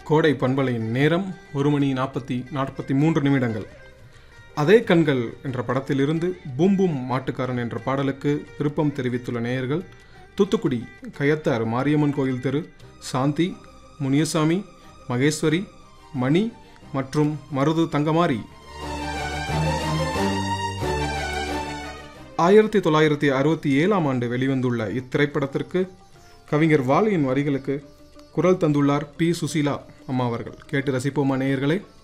கோடை பண்பலையின் நேரம் ஒரு மணி நாற்பத்தி நாற்பத்தி மூன்று நிமிடங்கள் அதே கண்கள் என்ற படத்திலிருந்து பூம் பூம் மாட்டுக்காரன் என்ற பாடலுக்கு விருப்பம் தெரிவித்துள்ள நேயர்கள் தூத்துக்குடி கயத்தாறு மாரியம்மன் கோயில் தெரு சாந்தி முனியசாமி மகேஸ்வரி மணி மற்றும் மருது தங்கமாரி ஆயிரத்தி தொள்ளாயிரத்தி அறுபத்தி ஏழாம் ஆண்டு வெளிவந்துள்ள இத்திரைப்படத்திற்கு கவிஞர் வாலியின் வரிகளுக்கு குரல் தந்துள்ளார் பி சுசீலா அம்மா அவர்கள் கேட்டு ரசிப்போமா நேயர்களே